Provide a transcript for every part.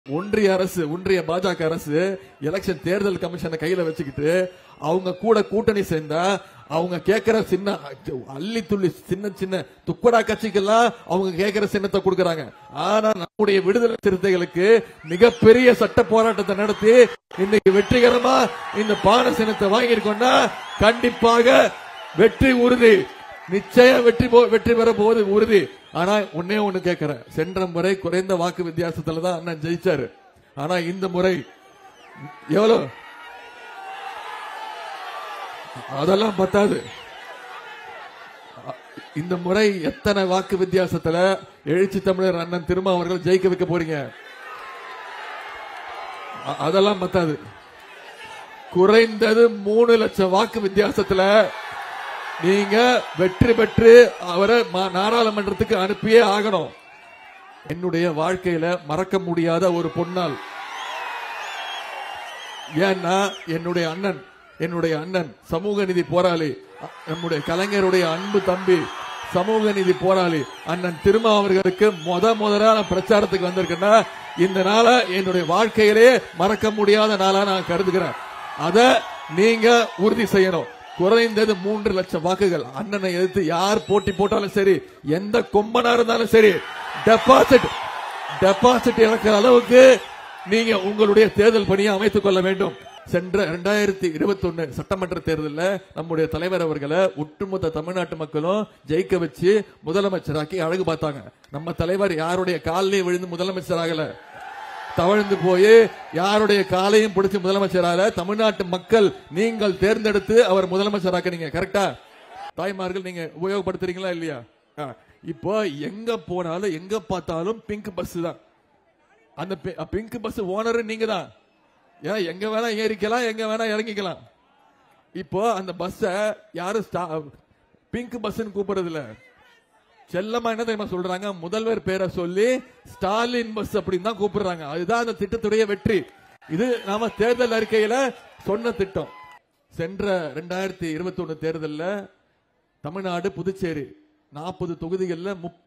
ஒன்றிய அரசு ஒன்றிய பாஜக அரசு எலெக்ஷன் தேர்தல் கமிஷனை கையில வச்சுக்கிட்டு அவங்க கூட கூட்டணி சேர்ந்தா அவங்க கேட்கிற சின்ன அள்ளி துள்ளி சின்ன சின்ன துக்கடா கட்சிக்கெல்லாம் அவங்க கேட்கிற சின்னத்தை கொடுக்கறாங்க ஆனா நம்முடைய விடுதலை சிறுத்தைகளுக்கு மிகப்பெரிய சட்ட போராட்டத்தை நடத்தி இன்னைக்கு வெற்றிகரமா இந்த பான சின்னத்தை வாங்கியிருக்கோம்னா கண்டிப்பாக வெற்றி உறுதி நிச்சயம் வெற்றி போ- வெற்றி பெற போவது உறுதி ஆனா ஒன்னே ஒண்ணு கேட்கிறேன் சென்ற முறை குறைந்த வாக்கு வித்தியாசத்துல தான் அண்ணன் ஜெயிச்சாரு ஆனா இந்த முறை எவ்வளவு அதெல்லாம் பத்தாது இந்த முறை எத்தனை வாக்கு வித்தியாசத்துல எழுச்சி தமிழர் அண்ணன் திருமா அவர்கள் ஜெயிக்க வைக்க போறீங்க அ- அதெல்லாம் பத்தாது குறைந்தது மூணு லட்சம் வாக்கு வித்தியாசத்துல நீங்க வெற்றி பெற்று அவரை ம- நாடாளுமன்றத்துக்கு அனுப்பியே ஆகணும் என்னுடைய வாழ்க்கையில மறக்க முடியாத ஒரு பொன்னாள் ஏன்னா என்னுடைய அண்ணன் என்னுடைய அண்ணன் சமூக நீதி போராளி அ- நம்முடைய கலைஞருடைய அன்பு தம்பி சமூக நீதி போராளி அண்ணன் திருமா அவர்களுக்கு முத முதலான பிரச்சாரத்துக்கு வந்திருக்கேன்னா இந்த நாளை என்னுடைய வாழ்க்கையிலே மறக்க முடியாத நாளா நான் கருதுகிறேன் அத நீங்க உறுதி செய்யணும் குறைந்தது மூன்று லட்சம் வாக்குகள் அண்ணனை எதிர்த்து யார் போட்டி போட்டாலும் சரி எந்த கொம்பனா இருந்தாலும் சரி டெபாசிட் டெபாசிட் இழக்கிற அளவுக்கு நீங்க உங்களுடைய தேர்தல் பணியை அமைத்துக் கொள்ள வேண்டும் சென்ற இரண்டாயிரத்தி இருபத்தி ஒன்னு சட்டமன்ற தேர்தலில் நம்முடைய தலைவர் அவர்களை ஒட்டுமொத்த தமிழ்நாட்டு மக்களும் ஜெயிக்க வச்சு முதலமைச்சராக்கி அழகு பார்த்தாங்க நம்ம தலைவர் யாருடைய காலிலையும் விழுந்து முதலமைச்சராகல தவழ்ந்து போய் யாருடைய காலையும் பிடிச்சு முதலமைச்சரால தமிழ்நாட்டு மக்கள் நீங்கள் தேர்ந்தெடுத்து அவர் முதலமைச்சராக்குனீங்க கரெக்டா தாய்மார்கள் நீங்க உபயோகப்படுத்துறீங்களா இல்லையா ஆ, இப்போ எங்க போனாலும் எங்க பார்த்தாலும் பிங்க் பஸ் தான் அந்த பிங்க் பஸ் ஓனர் நீங்க தான் ஏன் எங்க வேணா ஏறிக்கலாம் எங்க வேணா இறங்கிக்கலாம் இப்போ அந்த பஸ்ஸ யாரும் பிங்க் பஸ்ன்னு கூப்பிடுறது இல்ல செல்லமா என்ன தெரியுமா சொல்றாங்க முதல்வர் பேரை சொல்லி ஸ்டாலின் பஸ் அப்படின்னு தான் கூப்பிடுறாங்க அதுதான் அந்த திட்டத்துடைய வெற்றி இது நாம தேர்தல் அறிக்கையில சொன்ன திட்டம் சென்ற ரெண்டாயிரத்தி இருபத்தி ஒன்னு தேர்தல்ல தமிழ்நாடு புதுச்சேரி நாற்பது தொகுதிகள்ல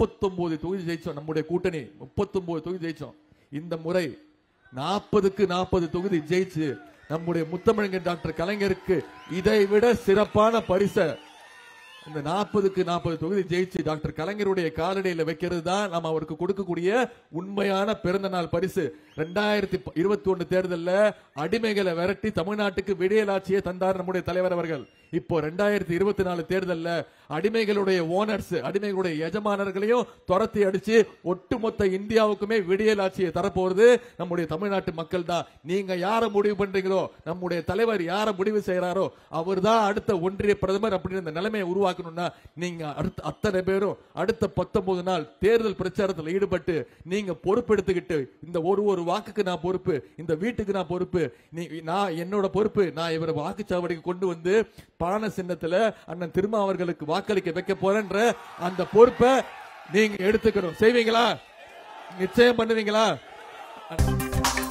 39 தொகுதி ஜெயிச்சோம் நம்முடைய கூட்டணி 39 தொகுதி ஜெயிச்சோம் இந்த முறை நாற்பதுக்கு நாற்பது தொகுதி ஜெயிச்சு நம்முடைய முத்தமிழங்கர் டாக்டர் கலைஞருக்கு இதை விட சிறப்பான பரிசை இந்த நாற்பதுக்கு நாற்பது தொகுதி ஜெயிச்சு டாக்டர் கலைஞருடைய காலடியில வைக்கிறது தான் நம்ம அவருக்கு கொடுக்கக்கூடிய உண்மையான பிறந்த நாள் பரிசு ரெண்டாயிரத்தி இருபத்தி ஒன்னு தேர்தல்ல அடிமைகளை விரட்டி தமிழ்நாட்டுக்கு விடியலாட்சியை தந்தார் நம்முடைய தலைவர் அவர்கள் இப்போ ரெண்டாயிரத்தி இருபத்தி நாலு தேர்தல்ல அடிமைகளுடைய ஓனர்ஸ் அடிமைகளுடைய எஜமானர்களையும் துரத்தி அடிச்சு ஒட்டுமொத்த இந்தியாவுக்குமே விடியலாட்சியை தரப்போறது நம்முடைய தமிழ்நாட்டு மக்கள் தான் நீங்க யாரை முடிவு பண்றீங்களோ நம்முடைய தலைவர் யாரை முடிவு செய்யறாரோ அவர்தான் அடுத்த ஒன்றிய பிரதமர் அப்படின்னு இந்த நிலைமையை உருவாக்கணும்னா நீங்க அடுத்த அத்தனை பேரும் அடுத்த பத்தொன்பது நாள் தேர்தல் பிரச்சாரத்தில் ஈடுபட்டு நீங்க பொறுப்பெடுத்துக்கிட்டு இந்த ஒரு ஒரு வாக்குக்கு நான் பொறுப்பு இந்த வீட்டுக்கு நான் பொறுப்பு நீ நான் என்னோட பொறுப்பு நான் இவரை வாக்குச்சாவடிக்கு கொண்டு வந்து பான சின்னத்துல அண்ணன் திருமா அவர்களுக்கு வாக்களிக்க வைக்க போறேன்ற அந்த பொறுப்பை நீங்க எடுத்துக்கணும் செய்வீங்களா நிச்சயம் பண்ணுவீங்களா